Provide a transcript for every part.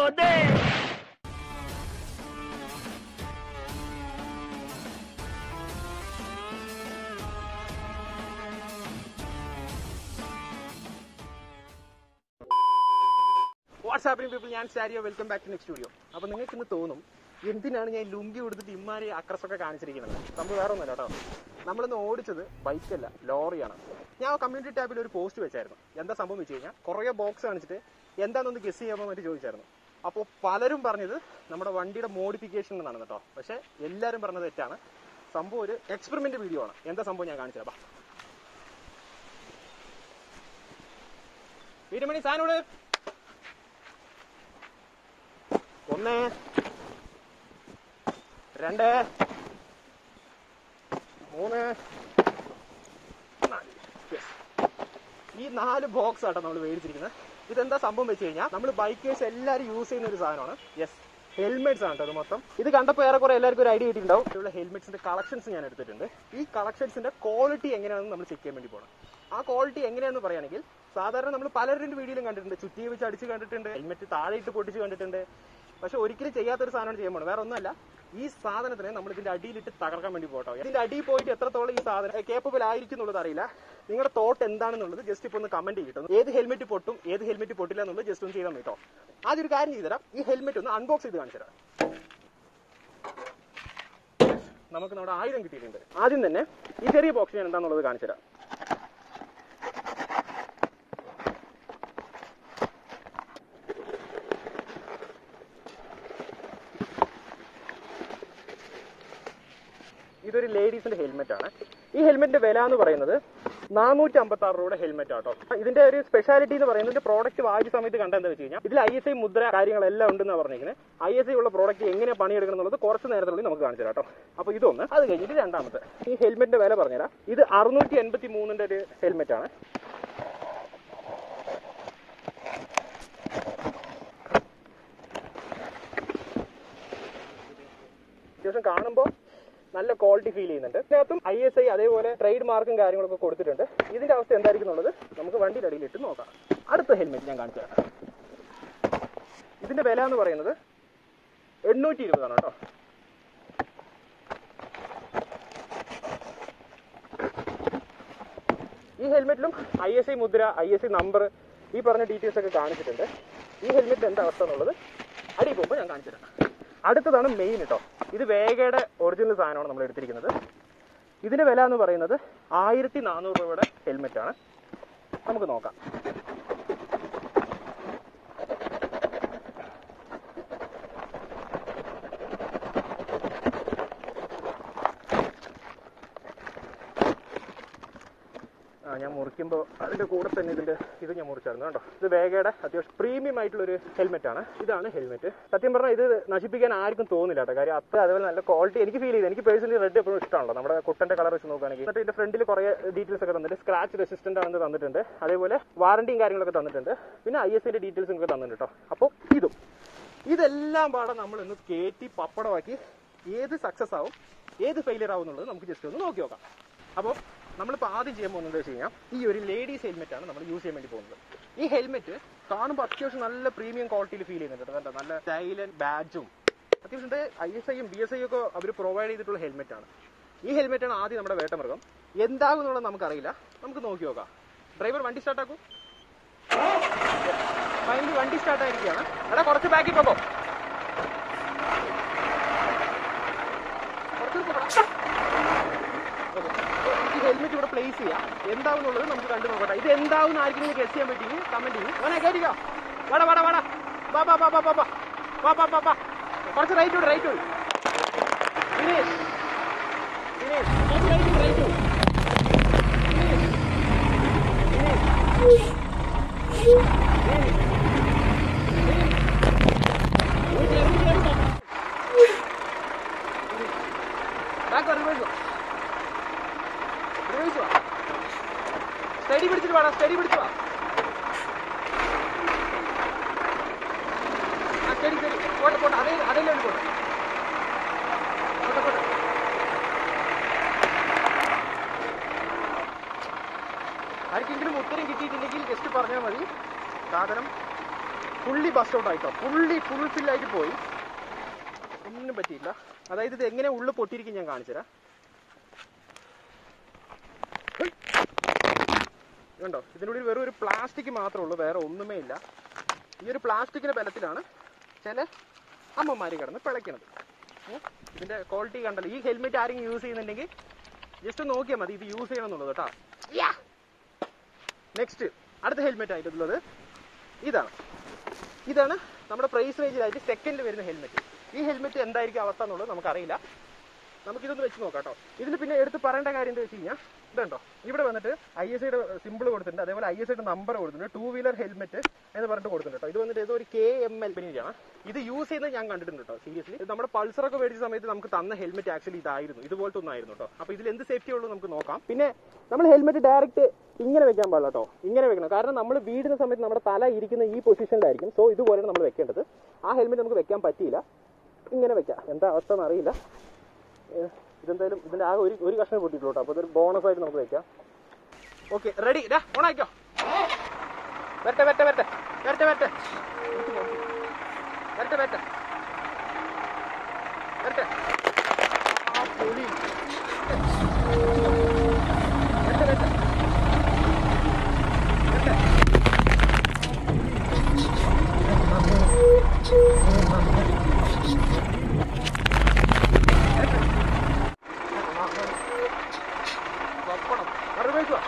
ജോദേ what's happening people ഞാൻ സാരിയോ welcome back to next studio അപ്പൊ നിങ്ങൾക്ക് ഇന്ന് തോന്നും എന്തിനാണ് ഞാൻ ലുങ്കി കൊടുത്തിട്ട് ഇമ്മാരി അക്രസൊക്കെ കാണിച്ചിരിക്കുന്നത് സംഭവം വേറെ ഒന്നുമല്ല കേട്ടോ നമ്മളിന്ന് ഓടിച്ചത് ബൈക്കല്ല ലോറിയാണ് ഞാൻ കമ്മ്യൂണിറ്റി ടാബിൽ ഒരു പോസ്റ്റ് വെച്ചായിരുന്നു എന്താ സംഭവം വെച്ച് കഴിഞ്ഞാൽ കുറേ ബോക്സ് കാണിച്ചിട്ട് എന്താണെന്നൊന്ന് ഗസ് ചെയ്യാൻ വേണ്ടി ചോദിച്ചായിരുന്നു അപ്പോൾ പലരും പറഞ്ഞത് നമ്മുടെ വണ്ടിയുടെ മോഡിഫിക്കേഷൻ എന്നാണ് കേട്ടോ പക്ഷെ എല്ലാവരും പറഞ്ഞത് തെറ്റാണ് സംഭവം ഒരു എക്സ്പെരിമെന്റ് വീഡിയോ ആണ് എന്താ സംഭവം ഞാൻ കാണിച്ചു തരാം വീരമണി സാധനോട് ഒന്ന് രണ്ട് മൂന്ന് നാല് Yes. ഈ നാല് ബോക്സ് ആട്ടോ നമ്മൾ മേടിച്ചിരിക്കുന്നത് ഇതെന്താ സംഭവം വെച്ച് കഴിഞ്ഞാൽ നമ്മൾ ബൈക്കേഴ്സ് എല്ലാവരും യൂസ് ചെയ്യുന്ന ഒരു സാധനമാണ് യെസ് ഹെൽമെറ്റ്സ് ആണ് കേട്ടോ ഇത് മൊത്തം ഇത് കണ്ടപ്പോൾ ഏറെക്കുറെ എല്ലാവർക്കും ഒരു ഐഡിയ കിട്ടിയിട്ടുണ്ടാവും ഇവിടെ ഹെൽമെറ്റ്സിന്റെ കളക്ഷൻസ് ഞാൻ എടുത്തിട്ടുണ്ട് ഈ കളക്ഷൻസിന്റെ ക്വാളിറ്റി എങ്ങനെയാണെന്ന് നമ്മൾ ചെക്ക് ചെയ്യാൻ വേണ്ടി പോകണം ആ ക്വാളിറ്റി എങ്ങനെയാണെന്ന് പറയുകയാണെങ്കിൽ സാധാരണ നമ്മൾ പലരുടെ വീഡിയോയിലും കണ്ടിട്ടുണ്ട് ചുറ്റിയെ വെച്ച് അടിച്ച് കണ്ടിട്ടുണ്ട് ഹെൽമെറ്റ് താഴെ ഇട്ട് പൊട്ടിച്ച് കണ്ടിട്ടുണ്ട് പക്ഷെ ഒരിക്കലും ചെയ്യാത്തൊരു സാധനമാണ് ചെയ്യാൻ പോകണം വേറെ ഒന്നുമല്ല ഈ സാധനത്തിനെ നമ്മൾ ഇതിന്റെ അടിയിലിട്ട് തകർക്കാൻ വേണ്ടി പോട്ടോ ഇതിന്റെ അടിയിൽ പോയിട്ട് എത്രത്തോളം ഈ സാധനം കേപ്പബിൾ ആയിരിക്കും എന്നുള്ളത് അറിയില്ല നിങ്ങളുടെ തോട്ട് എന്താണെന്നുള്ളത് ജസ്റ്റ് ഇപ്പൊ ഒന്ന് കമന്റ് ചെയ്തിട്ട് ഏത് ഹെൽമെറ്റ് പൊട്ടും ഏത് ഹെൽമെറ്റ് പൊട്ടില്ല എന്നുള്ളത് ജസ്റ്റ് ഒന്ന് ചെയ്താൽ കേട്ടോ ആദ്യം ഒരു കാര്യം ചെയ്തുതരാം ഈ ഹെൽമെറ്റ് ഒന്ന് അൺബോക്സ് ചെയ്ത് കാണിച്ചു തരാം നമുക്ക് നമ്മുടെ ആയുധം കിട്ടിയിട്ടുണ്ട് ആദ്യം തന്നെ ഈ ചെറിയ ബോക്സ് ഞാൻ എന്താണെന്നുള്ളത് കാണിച്ചു തരാം ഇതൊരു ലേഡീസിന്റെ ഹെൽമെറ്റ് ആണ് ഈ ഹെൽമെറ്റിന്റെ വില എന്ന് പറയുന്നത് നാനൂറ്റി അമ്പത്തി ആറ് രൂപയുടെ ഹെൽമെറ്റ് ആട്ടോ ഇതിന്റെ ഒരു സ്പെഷ്യാലിറ്റി എന്ന് പറയുന്നത് പ്രോഡക്റ്റ് വാങ്ങിച്ച സമയത്ത് കണ്ട എന്താ വെച്ച് കഴിഞ്ഞാൽ ഇതിൽ ഐ എസ് ഐ മുദ്ര കാര്യങ്ങളെല്ലാം ഉണ്ടെന്നാണ് പറഞ്ഞിരിക്കുന്നത് ഐ എസ് ഐ ഉള്ള പ്രോഡക്റ്റ് എങ്ങനെ പണിയെടുക്കണം എന്നുള്ളത് കുറച്ച് നേരത്തിനുള്ളിൽ നമുക്ക് കാണിച്ചു തരാം കേട്ടോ അപ്പൊ ഇതൊന്ന് അത് കഴിഞ്ഞിട്ട് രണ്ടാമത്തെ ഈ ഹെൽമെറ്റിന്റെ വില പറഞ്ഞുതരാം ഇത് അറുന്നൂറ്റി എൺപത്തി മൂന്നിന്റെ ഒരു ഹെൽമെറ്റ് ആണ് അത്യാവശ്യം കാണുമ്പോൾ നല്ല ക്വാളിറ്റി ഫീൽ ചെയ്യുന്നുണ്ട് ഇതിനകത്തും ഐ എസ് ഐ അതേപോലെ ട്രേഡ് മാർക്കും കാര്യങ്ങളൊക്കെ കൊടുത്തിട്ടുണ്ട് ഇതിന്റെ അവസ്ഥ എന്തായിരിക്കും എന്നുള്ളത് നമുക്ക് വണ്ടിയുടെ അടിയിൽ ഇട്ട് നോക്കാം അടുത്ത ഹെൽമെറ്റ് ഞാൻ കാണിച്ചു തരാം ഇതിന്റെ വില എന്ന് പറയുന്നത് എണ്ണൂറ്റി ഇരുപതാണ് കേട്ടോ ഈ ഹെൽമെറ്റിലും ഐ എസ് ഐ മുദ്ര ഐ എസ് ഐ നമ്പർ ഈ പറഞ്ഞ ഡീറ്റെയിൽസ് ഒക്കെ കാണിച്ചിട്ടുണ്ട് ഈ ഹെൽമെറ്റ് എന്താ അവസ്ഥ എന്നുള്ളത് അടി പോകുമ്പോൾ ഞാൻ കാണിച്ചു തരാം അടുത്തതാണ് മെയിൻ കേട്ടോ ഇത് വേഗയുടെ ഒറിജിനൽ സാധനമാണ് നമ്മൾ എടുത്തിരിക്കുന്നത് ഇതിന്റെ വില എന്ന് പറയുന്നത് ആയിരത്തി നാനൂറ് രൂപയുടെ ഹെൽമെറ്റ് ആണ് നമുക്ക് നോക്കാം ആ ഞാൻ മുറിക്കുമ്പോൾ അതിന്റെ കൂടെ തന്നെ ഇതിന്റെ ഇത് ഞാൻ മുറിച്ചായിരുന്നു കേട്ടോ ഇത് വേഗയുടെ അത്യാവശ്യം പ്രീമിയം ആയിട്ടുള്ള ഒരു ഹെൽമെറ്റ് ആണ് ഇതാണ് ഹെൽമെറ്റ് സത്യം പറഞ്ഞാൽ ഇത് നശിപ്പിക്കാൻ ആർക്കും തോന്നില്ല കേട്ടോ കാര്യം അത്ര അതുപോലെ നല്ല ക്വാളിറ്റി എനിക്ക് ഫീൽ ചെയ്തു എനിക്ക് പേഴ്സണലി റെഡ് എപ്പോഴും ഇഷ്ടമാണല്ലോ നമ്മുടെ കുട്ടന്റെ കളർ വെച്ച് നോക്കുകയാണെങ്കിൽ എന്നിട്ട് ഇതിന്റെ ഫ്രണ്ടിൽ കുറെ ഡീറ്റെയിൽസ് ഒക്കെ തന്നിട്ട് സ്ക്രാച്ച് റെസിസ്റ്റന്റ് ആണെന്ന് തന്നിട്ടുണ്ട് അതേപോലെ വാറണ്ടിയും കാര്യങ്ങളൊക്കെ തന്നിട്ടുണ്ട് പിന്നെ ഐ എസ് ന്റെ ഡീറ്റെയിൽസും ഒക്കെ തന്നിട്ടുണ്ട് കേട്ടോ അപ്പോൾ ഇതും ഇതെല്ലാം പാടെ നമ്മൾ ഇന്ന് കയറ്റി പപ്പടമാക്കി ഏത് സക്സസ് ആവും ഏത് ഫെയിലിയർ ആവും എന്നുള്ളത് നമുക്ക് ജസ്റ്റ് ഒന്ന് നോക്കി നോക്കാം അപ്പോൾ നമ്മളിപ്പോൾ ആദ്യം ചെയ്യാൻ പോകുന്നത് വെച്ച് കഴിഞ്ഞാൽ ഈ ഒരു ലേഡീസ് ഹെൽമെറ്റ് ആണ് നമ്മൾ യൂസ് ചെയ്യാൻ വേണ്ടി പോകുന്നത് ഈ ഹെൽമെറ്റ് കാണുമ്പോൾ അത്യാവശ്യം നല്ല പ്രീമിയം ക്വാളിറ്റിയിൽ ഫീൽ ചെയ്യുന്നുണ്ട് കേട്ടോ. കണ്ടോ നല്ല സ്റ്റൈലൻ ബാഡ്ജും അത്യാവശ്യം ഐ എസ് ഐയും ബി എസ് ഐ ഒക്കെ അവർ പ്രൊവൈഡ് ചെയ്തിട്ടുള്ള ഹെൽമെറ്റ് ആണ് ഈ ഹെൽമെറ്റ് ആണ് ആദ്യം നമ്മുടെ വേട്ടമൃഗം എന്താകും എന്നുള്ളത് നമുക്കറിയില്ല നമുക്ക് നോക്കി നോക്കാം ഡ്രൈവർ വണ്ടി സ്റ്റാർട്ട് ആക്കൂ ഫൈനലി വണ്ടി സ്റ്റാർട്ട് ആയിരിക്കുകയാണ് എടാ കുറച്ച് ബാക്കിൽ പോകോ കുറച്ച് പോകണം Okay. ഈ ഹെൽമെറ്റ് ഇവിടെ പ്ലേസ് ചെയ്യാം എന്താവും എന്നുള്ളത് നമുക്ക് കണ്ടു നോക്കട്ടെ ഇത് എന്താവും ആർക്കെങ്കിലും ഗസ് ചെയ്യാൻ പറ്റി കമന്റ് ചെയ്യും അവനെ കയറിക്കോ വാടാ വാടാ വാടാ വാ വാ വാ വാ വാ വാ വാ വാ വാ വാ കുറച്ച് റൈറ്റ് വിട് റൈറ്റ് വിട് ഫിനിഷ് ഫിനിഷ് കുറച്ച് റൈറ്റ് വിട് റൈറ്റ് വിട് ബാക്ക് റിവേഴ്സ് റിവേഴ്സ് വാ സ്റ്റഡി പിടിച്ചിട്ട് വാടാ സ്റ്റഡി പിടിച്ചു വാ ആ സ്റ്റഡി സ്റ്റഡി പോട്ടെ പോട്ടെ അതേ അതേ ലെവലിൽ പോട്ടെ പോട്ടെ പോട്ടെ ആർക്കെങ്കിലും ഉത്തരം കിട്ടിയിട്ടില്ലെങ്കിൽ ജസ്റ്റ് പറഞ്ഞാൽ മതി സാധനം ഫുള്ളി ബസ്റ്റ് ഔട്ട് ആയിട്ടോ ഫുള്ളി ഫുൾ ഫില്ലായിട്ട് പോയി ഒന്നിനും പറ്റിയില്ല അതായത് ഇത് എങ്ങനെ ഉള്ളു പൊട്ടിയിരിക്കും ഞാൻ കാണിച്ചുതരാം ഹെയ്. കണ്ടോ ഇതിനുള്ളിൽ വെറും ഒരു പ്ലാസ്റ്റിക് മാത്രമേ ഉള്ളൂ വേറെ ഒന്നുമേ ഇല്ല ഈ ഒരു പ്ലാസ്റ്റിക്കിന്റെ ബലത്തിലാണ് ചില അമ്മമാര് കിടന്ന് പിളയ്ക്കണത് ഉം. ഇതിന്റെ ക്വാളിറ്റി കണ്ടല്ലോ ഈ ഹെൽമെറ്റ് ആരെങ്കിലും യൂസ് ചെയ്യുന്നുണ്ടെങ്കിൽ ജസ്റ്റ് നോക്കിയാൽ മതി ഇത് യൂസ് ചെയ്യണം എന്നുള്ളത് കേട്ടോ നെക്സ്റ്റ് അടുത്ത ഹെൽമെറ്റ് ആയിട്ടുള്ളത് ഇതാണ് ഇതാണ് നമ്മുടെ പ്രൈസ് റേഞ്ചിലായിട്ട് സെക്കൻഡിൽ വരുന്ന ഹെൽമെറ്റ് ഈ ഹെൽമെറ്റ് എന്തായിരിക്കും അവസ്ഥ എന്നുള്ളത് നമുക്കറിയില്ല നമുക്കിതൊന്ന് വെച്ച് നോക്കാം കേട്ടോ ഇതിന് പിന്നെ എടുത്ത് പറയേണ്ട കാര്യം എന്താ വെച്ച് കഴിഞ്ഞാൽ ഇതുണ്ടോ ഇവിടെ വന്നിട്ട് ഐ എസ് ഐയുടെ സിമ്പിൾ കൊടുത്തിട്ടുണ്ട് അതേപോലെ ഐ എസ് ഐയുടെ നമ്പർ കൊടുത്തിട്ടുണ്ട് ടൂ വീലർ ഹെൽമെറ്റ് എന്ന് പറഞ്ഞിട്ട് കൊടുത്തിട്ടുണ്ട് കേട്ടോ ഇത് വന്നിട്ട് ഏതോ ഒരു കെ എം എൽ ആണ് ഇത് യൂസ് ചെയ്യുന്നത് ഞാൻ കണ്ടിട്ടുണ്ട് കേട്ടോ സീരിയസ്ലി ഇത് നമ്മുടെ പൾസറൊക്കെ മേടിച്ച സമയത്ത് നമുക്ക് തന്ന ഹെൽമെറ്റ് ആക്ച്വലി ഇതായിരുന്നു ഇതുപോലത്തെ ഒന്നായിരുന്നു കേട്ടോ അപ്പൊ ഇതിൽ എന്ത് സേഫ്റ്റി ഉള്ളൂ നമുക്ക് നോക്കാം പിന്നെ നമ്മൾ ഹെൽമെറ്റ് ഡയറക്റ്റ് ഇങ്ങനെ വെക്കാൻ പാടില്ല കേട്ടോ ഇങ്ങനെ വെക്കണം കാരണം നമ്മൾ വീടുന്ന സമയത്ത് നമ്മുടെ തല ഇരിക്കുന്ന ഈ പൊസിഷനിലായിരിക്കും സോ ഇതുപോലെയാണ് നമ്മൾ വെക്കേണ്ടത് ആ ഹെൽമെറ്റ് നമുക്ക് വെക്കാൻ പറ്റിയില്ല ഇങ്ങനെ വെക്കാം എന്താ അവസ്ഥ എന്ന് അറിയില്ല ഏഹ് ഇതെന്തായാലും ഇതിന്റെ ആകെ ഒരു ഒരു കഷ്ണം പൊട്ടിയിട്ടുള്ളൂ കേട്ടോ അപ്പോൾ ഇതൊരു ബോണസ് ആയിട്ട് നമുക്ക് വെക്കാം ഓക്കെ റെഡി ഇതാ ഓണാക്കിയോ വരട്ടെ വരട്ടെ വരട്ടെ വരട്ടെ വരട്ടെ വരട്ടെ വരട്ടെ വരട്ടെ ആ പൊളി വരട്ടെ വരട്ടെ വരട്ടെ പപ്പടം കറിവേക്കുക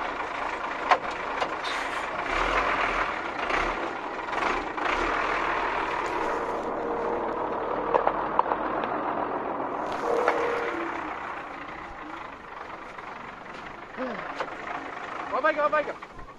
ഓപ്പായിക്കോ ഓപ്പായിക്കോ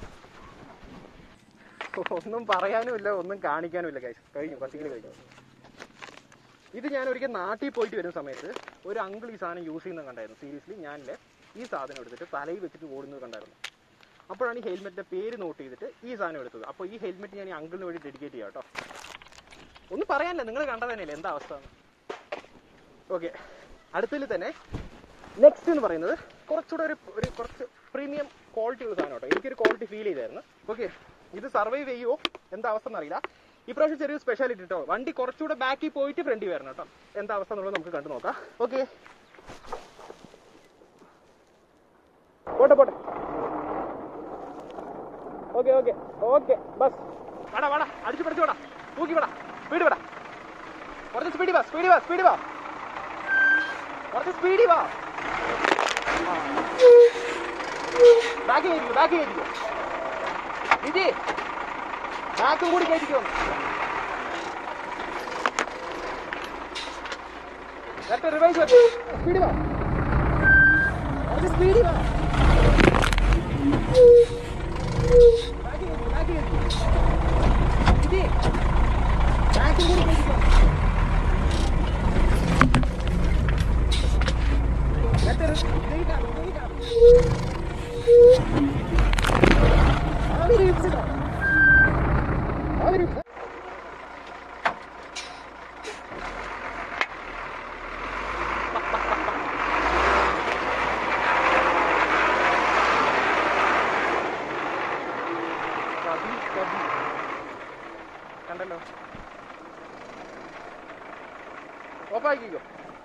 ഒന്നും പറയാനുമില്ല ഒന്നും കാണിക്കാനുമില്ല കഴിച്ചു കഴിഞ്ഞു പത്തിക്കിൽ കഴിഞ്ഞു ഇത് ഞാൻ ഒരിക്കൽ നാട്ടിൽ പോയിട്ട് വരുന്ന സമയത്ത് ഒരു അങ്കിൾ ഈ സാധനം യൂസ് ചെയ്യുന്നത് കണ്ടായിരുന്നു സീരിയസ്ലി ഞാനില്ലേ ഈ സാധനം എടുത്തിട്ട് തലയിൽ വെച്ചിട്ട് ഓടുന്നത് കണ്ടായിരുന്നു അപ്പോഴാണ് ഈ ഹെൽമെറ്റിന്റെ പേര് നോട്ട് ചെയ്തിട്ട് ഈ സാധനം എടുത്തത് അപ്പോൾ ഈ ഹെൽമെറ്റ് ഞാൻ ഈ അങ്കിളിന് വേണ്ടി ഡെഡിക്കേറ്റ് ചെയ്യാം കേട്ടോ ഒന്നും പറയാനില്ല നിങ്ങൾ കണ്ടത് തന്നെയല്ലേ എന്താ അവസ്ഥ ഓക്കെ അടുത്തതിൽ തന്നെ നെക്സ്റ്റ് എന്ന് പറയുന്നത് കുറച്ചുകൂടെ ഒരു ഒരു കുറച്ച് പ്രീമിയം ക്വാളിറ്റി ഉള്ള സാധനം കേട്ടോ എനിക്കൊരു ക്വാളിറ്റി ഫീൽ ചെയ്തായിരുന്നു ഓക്കെ ഇത് സർവൈവ് ചെയ്യുമോ എന്താ അവസ്ഥ എന്നറിയില്ല ഇപ്രാവശ്യം ചെറിയൊരു സ്പെഷ്യാലിറ്റി കേട്ടോ വണ്ടി കുറച്ചുകൂടെ ബാക്കിൽ പോയിട്ട് ഫ്രണ്ടിൽ വരണം കേട്ടോ എന്താ അവസ്ഥ എന്നുള്ളത് നമുക്ക് കണ്ടു നോക്കാം ഓക്കെ പോട്ടെ പോട്ടെ ഓക്കെ ഓക്കെ ഓക്കെ ബസ് വാടാ വാടാ അടിച്ചു പഠിച്ചു വാടാ തൂക്കി വാടാ സ്പീഡ് വാടാ കുറച്ച് സ്പീഡി വാ സ്പീഡി വാ സ്പീഡി വാ കുറച്ച് സ്പീഡി വാ ബാക്കി കയറ്റിക്കോ ബാക്കി കയറ്റിക്കോ വിജി ബാക്കും കൂടി കയറ്റിക്കോ നേരത്തെ റിവൈസ് സ്പീഡി വാ കുറച്ച് സ്പീഡി വാ ബാക്കി കയറ്റിക്കോ ബാക്കി കയറ്റിക്കോ വിജി ബാക്കും കൂടി കയറ്റിക്കോ നേരത്തെ വെയിറ്റ് ആവും വെയിറ്റ് ആവും അവര് ഇരിച്ചതാ. അവര് കബി, കബി. കണ്ടല്ലോ ഓഫാക്കിക്കോ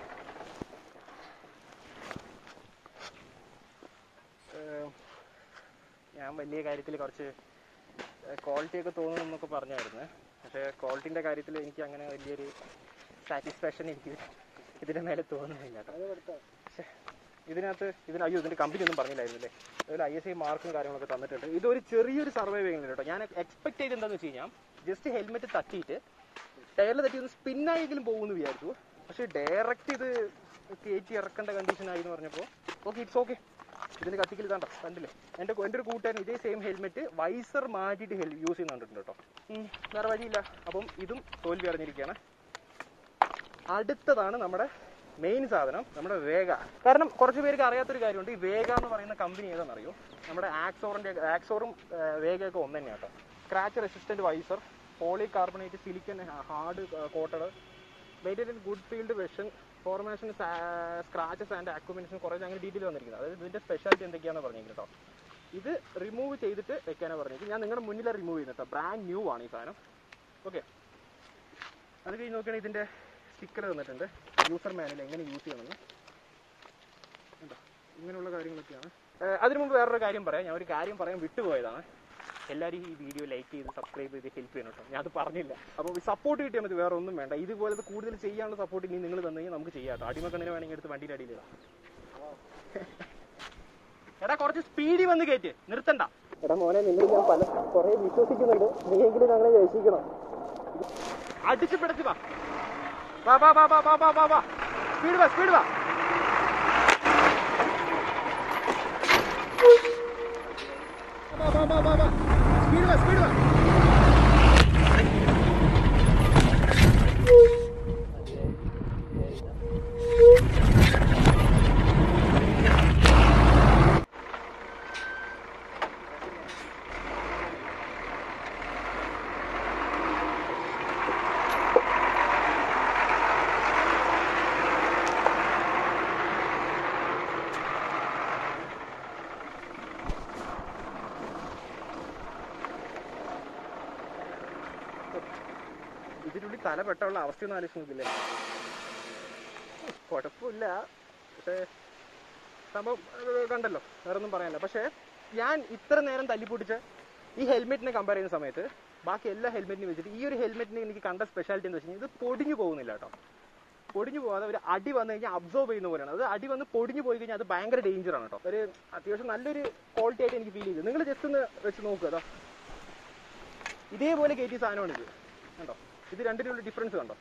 ഏഹ്, ഞാൻ വലിയ കാര്യത്തിൽ കുറച്ച് ക്വാളിറ്റി ഒക്കെ തോന്നുന്നു എന്നൊക്കെ പറഞ്ഞായിരുന്നു പക്ഷേ ക്വാളിറ്റിന്റെ കാര്യത്തിൽ എനിക്ക് അങ്ങനെ വലിയൊരു സാറ്റിസ്ഫാക്ഷൻ എനിക്ക് ഇതിന്റെ മേലെ തോന്നുന്നില്ല കേട്ടോ പക്ഷേ ഇതിനകത്ത് ഇതിന് അയ്യോ ഇതിന്റെ കമ്പനി ഒന്നും പറഞ്ഞില്ലായിരുന്നു അല്ലേ അതുപോലെ ഐ എസ് ഐ മാർക്കും കാര്യങ്ങളൊക്കെ തന്നിട്ടുണ്ട് ഇതൊരു ചെറിയൊരു സർവൈവ് ചെയ്യുന്നുണ്ട് കേട്ടോ ഞാൻ എക്സ്പെക്ട് ചെയ്ത് എന്താണെന്ന് വെച്ച് കഴിഞ്ഞാൽ ജസ്റ്റ് ഹെൽമെറ്റ് തട്ടിയിട്ട് ടയറിൽ തട്ടി ഒന്ന് സ്പിന്നായെങ്കിലും പോകുമെന്ന് വിചാരിച്ചു പക്ഷേ ഡയറക്റ്റ് ഇത് കയറ്റി ഇറക്കേണ്ട കണ്ടീഷൻ ആയി എന്ന് പറഞ്ഞപ്പോൾ ഓക്കെ ഇറ്റ്സ് ഓക്കെ ഇതിന് കത്തിക്കൽ ഇതാണ്ട കണ്ടില്ലേ എൻ്റെ എൻ്റെ ഒരു കൂട്ടുകാരൻ ഇതേ സെയിം ഹെൽമെറ്റ് വൈസർ മാറ്റിയിട്ട് ഹെൽ യൂസ് ചെയ്യുന്ന കണ്ടിട്ടുണ്ട് കേട്ടോ ഉം, വേറെ വഴിയില്ല അപ്പം ഇതും തോൽവി അറിഞ്ഞിരിക്കുകയാണ് അടുത്തതാണ് നമ്മുടെ മെയിൻ സാധനം നമ്മുടെ വേഗ കാരണം കുറച്ച് പേർക്ക് അറിയാത്തൊരു കാര്യമുണ്ട് ഈ വേഗ എന്ന് പറയുന്ന കമ്പനി ഏതാണെന്ന് അറിയോ നമ്മുടെ ആക്സോറിന്റെ ആക്സോറും വേഗയൊക്കെ ഒന്ന് തന്നെയാണ് കേട്ടോ scratch resistant visor polycarbonate silicone hard coated weighted in good field vision formation scratches and accumulation കുറേ അങ്ങനെ ഡീറ്റെയിൽ വന്നിരിക്കുന്നത് അതായത് ഇതിന്റെ സ്പെഷ്യാലിറ്റി എന്തൊക്കെയാണെന്ന് പറഞ്ഞിരിക്കുന്നത് കേട്ടോ ഇത് റിമൂവ് ചെയ്തിട്ട് വെക്കാനാണ് പറഞ്ഞിരിക്കുന്നത് ഞാൻ നിങ്ങളുടെ മുന്നിലാണ് റിമൂവ് ചെയ്യുന്നത് കേട്ടോ ബ്രാൻഡ് ന്യൂ ആണ് ഈ സാധനം ഓക്കെ അത് കഴിഞ്ഞ് നോക്കുകയാണെങ്കിൽ ഇതിൻ്റെ സ്റ്റിക്കർ തന്നിട്ടുണ്ട് യൂസർ മാനുവൽ എങ്ങനെ യൂസ് ചെയ്യണമെന്ന് ഉണ്ടോ ഇങ്ങനെയുള്ള കാര്യങ്ങളൊക്കെയാണ് ഏഹ് അതിനു മുമ്പ് വേറൊരു കാര്യം പറയാം ഞാൻ ഒരു കാര്യം പറയാൻ വിട്ടുപോയതാണ് എല്ലാവരും ഈ വീഡിയോ ലൈക്ക് ചെയ്ത് സബ്സ്ക്രൈബ് ചെയ്ത് ഹെൽപ്പ് ചെയ്യണം കേട്ടോ ഞാൻ അത് പറഞ്ഞില്ല അപ്പോൾ സപ്പോർട്ട് കിട്ടിയാൽ മതി വേറെ ഒന്നും വേണ്ട ഇതുപോലത്തെ കൂടുതൽ ചെയ്യാനുള്ള സപ്പോർട്ട് ഇനി നിങ്ങൾ തന്നു കഴിഞ്ഞാൽ നമുക്ക് ചെയ്യാം കേട്ടോ അടിമക്കണ്ണിന് വേണമെങ്കിൽ എടുത്ത് വണ്ടിയുടെ അടിയിലിടാം എടാ കുറച്ച് സ്പീഡിൽ വന്ന് കയറ്റ് നിർത്തണ്ട എടാ മോനെ നിങ്ങൾ ഞാൻ പല കുറെ വിശ്വസിക്കുന്നുണ്ട് നീയെങ്കിലും ഞങ്ങളെ രക്ഷിക്കണം അടിച്ചു പിടച്ചു വാ വാ വാ വാ വാ വാ വാ വാ വാ സ്പീഡ് വാ സ്പീഡ് വാ വാ വാ വാ വാ വാ സ്പീഡ് വാ സ്പീഡ് വാ ഇതിനുള്ളിൽ തല പെട്ടുള്ള അവസ്ഥയൊന്നും ആലോചിച്ച് നോക്കില്ലേ കുഴപ്പമില്ല പക്ഷേ സംഭവം അത് കണ്ടല്ലോ വേറെ ഒന്നും പറയാനില്ല പക്ഷേ ഞാൻ ഇത്ര നേരം തല്ലിപ്പൊട്ടിച്ച് ഈ ഹെൽമെറ്റിനെ കമ്പയർ ചെയ്യുന്ന സമയത്ത് ബാക്കി എല്ലാ ഹെൽമെറ്റിനും വെച്ചിട്ട് ഈ ഒരു ഹെൽമെറ്റിന് എനിക്ക് കണ്ട സ്പെഷ്യാലിറ്റി എന്ന് വെച്ച് കഴിഞ്ഞാൽ ഇത് പൊടിഞ്ഞു പോകുന്നില്ല കേട്ടോ പൊടിഞ്ഞു പോകാതെ ഒരു അടി വന്നു കഴിഞ്ഞാൽ അബ്സോർബ് ചെയ്യുന്ന പോലെയാണ് അത് അടി വന്ന് പൊടിഞ്ഞു പോയി കഴിഞ്ഞാൽ അത് ഭയങ്കര ഡേഞ്ചർ ആണ് കേട്ടോ ഒരു അത്യാവശ്യം നല്ലൊരു ക്വാളിറ്റി ആയിട്ട് എനിക്ക് ഫീൽ ചെയ്തു നിങ്ങൾ ജസ്റ്റ് ഒന്ന് വെച്ച് നോക്കുക കേട്ടോ ഇതേപോലെ കയറ്റിയ സാധനമാണ് ഇത് കണ്ടോ ഇത് രണ്ടിനുള്ള ഡിഫറൻസ് കണ്ടോ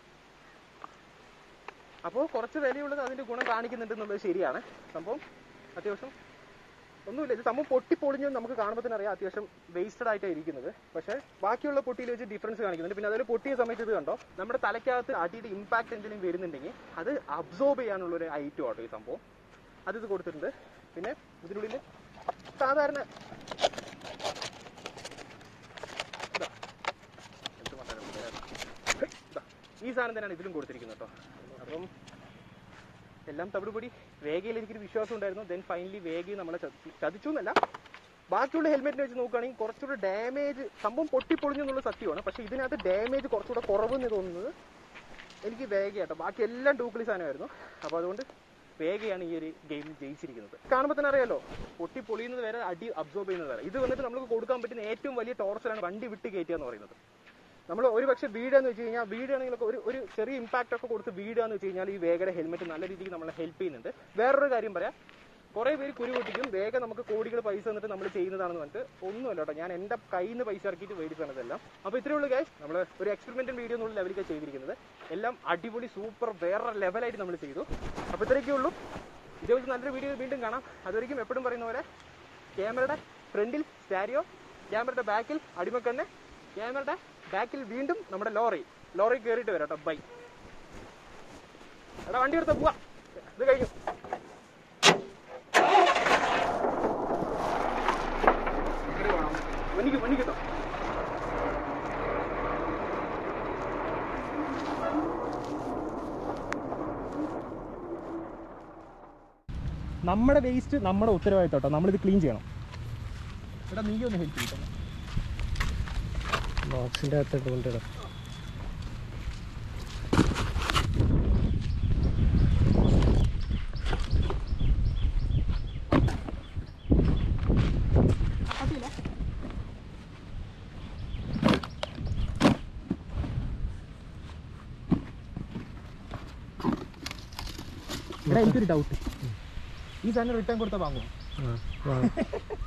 അപ്പോൾ കുറച്ച് വിലയുള്ളത് അതിന്റെ ഗുണം കാണിക്കുന്നുണ്ട് എന്നുള്ളത് ശരിയാണ് സംഭവം അത്യാവശ്യം ഒന്നുമില്ല ഇത് സംഭവം പൊട്ടി പൊളിഞ്ഞു നമുക്ക് കാണുമ്പോൾ തന്നെ അറിയാം അത്യാവശ്യം വേസ്റ്റഡ് ആയിട്ടാണ് ഇരിക്കുന്നത് പക്ഷേ ബാക്കിയുള്ള പൊട്ടിയിൽ വെച്ച് ഡിഫറൻസ് കാണിക്കുന്നുണ്ട് പിന്നെ അതിൽ പൊട്ടിയ സമയത്ത് ഇത് കണ്ടോ നമ്മുടെ തലയ്ക്കകത്ത് അടിയുടെ ഇമ്പാക്ട് എന്തെങ്കിലും വരുന്നുണ്ടെങ്കിൽ അത് അബ്സോർബ് ചെയ്യാനുള്ള ഒരു ഐറ്റം ആട്ടോ ഈ സംഭവം അത് ഇത് കൊടുത്തിട്ടുണ്ട് പിന്നെ ഇതിനുള്ളിൽ സാധാരണ ഇതാ. എന്ത് പറഞ്ഞാലും ഹേയ്, ഇതാ. ഈ സാധനം തന്നെയാണ് ഇതിലും കൊടുത്തിരിക്കുന്നത് കേട്ടോ അപ്പം എല്ലാം തവിടുപൊടി വേഗയിൽ എനിക്കൊരു വിശ്വാസം ഉണ്ടായിരുന്നു ദെൻ ഫൈനലി വേഗയിൽ നമ്മളെ ചതി- ചതിച്ചു എന്നല്ല ബാക്കിയുള്ള ഹെൽമെറ്റിനെ വെച്ച് നോക്കുകയാണെങ്കിൽ കുറച്ചുകൂടെ ഡാമേജ് സംഭവം പൊട്ടിപ്പൊളിഞ്ഞു എന്നുള്ള സത്യമാണ് പക്ഷേ ഇതിനകത്ത് ഡാമേജ് കുറച്ചുകൂടെ കുറവെന്ന് തോന്നുന്നത് എനിക്ക് വേഗയാട്ടോ ബാക്കി എല്ലാം ഡൂപ്ലി സാധനമായിരുന്നു അപ്പോൾ അതുകൊണ്ട് വേഗയാണ് ഈ ഒരു ഗെയിം ജയിച്ചിരിക്കുന്നത് കാണുമ്പോൾ തന്നെ അറിയാലോ പൊട്ടി പൊളിയുന്നത് വരെ അടി അബ്സോർബ് ചെയ്യുന്നത് വരെ ഇത് വന്നിട്ട് നമുക്ക് കൊടുക്കാൻ പറ്റുന്ന ഏറ്റവും വലിയ ടോർച്ചറാണ് വണ്ടി വിട്ട് കയറ്റുക എന്ന് പറയുന്നത് നമ്മൾ ഒരു പക്ഷേ വീടാന്ന് വെച്ച് കഴിഞ്ഞാൽ വീടാണെങ്കിലൊക്കെ ഒരു ഒരു ചെറിയ ഇമ്പാക്റ്റ് ഒക്കെ കൊടുത്ത് വീടാന്ന് വെച്ച് കഴിഞ്ഞാൽ ഈ വേഗയുടെ ഹെൽമെറ്റ് നല്ല രീതിക്ക് നമ്മളെ ഹെൽപ്പ് ചെയ്യുന്നുണ്ട് വേറൊരു കാര്യം പറയാം കുറെ പേര് കുരു പൊട്ടിക്കും വേഗം നമുക്ക് കോടികൾ പൈസ തന്നിട്ട് നമ്മൾ ചെയ്യുന്നതാണെന്ന് പറഞ്ഞിട്ട് ഒന്നുമല്ല കേട്ടോ ഞാൻ എന്റെ കയ്യിൽ നിന്ന് പൈസ ഇറക്കിയിട്ട് മേടിച്ചാണ് ഇതെല്ലാം അപ്പോൾ ഇത്രയേ ഉള്ളൂ ഗൈസ് നമ്മൾ ഒരു എക്സ്പെരിമെന്റൽ വീഡിയോ എന്നുള്ള ലെവലിലേക്ക് ചെയ്തിരിക്കുന്നത് എല്ലാം അടിപൊളി സൂപ്പർ വേറെ ലെവലായിട്ട് നമ്മൾ ചെയ്തു അപ്പോൾ ഇത്രയൊക്കെ ഉള്ളൂ ഇതേ വെച്ച് നല്ലൊരു വീഡിയോ വീണ്ടും കാണാം അതുവരെയും എപ്പോഴും പറയുന്ന പോലെ ക്യാമറയുടെ ഫ്രണ്ടിൽ സ്റ്റാരിയോ ക്യാമറയുടെ ബാക്കിൽ അടിമക്കണ്ണ് ക്യാമറയുടെ ബാക്കിൽ വീണ്ടും നമ്മുടെ ലോറി ലോറി കയറിയിട്ട് വരാം കേട്ടോ ബൈ എടാ വണ്ടി എടുത്ത പോവാ ഇത് കഴിഞ്ഞു വന്നിക്ക് വന്നിക്കട്ടോ നമ്മുടെ വേസ്റ്റ് നമ്മുടെ ഉത്തരവാദിത്തം കേട്ടോ നമ്മളിത് ക്ലീൻ ചെയ്യണം എടാ നീ ഒന്ന് ഹെൽപ്പ് ചെയ്യട്ടോ ബോക്സിന്റെ അകത്തോട്ട് കൊണ്ടിടാം എടാ എനിക്കൊരു ഡൗട്ട് ഈ സാധനം റിട്ടേൺ കൊടുത്താൽ വാങ്ങുമോ ആ വാ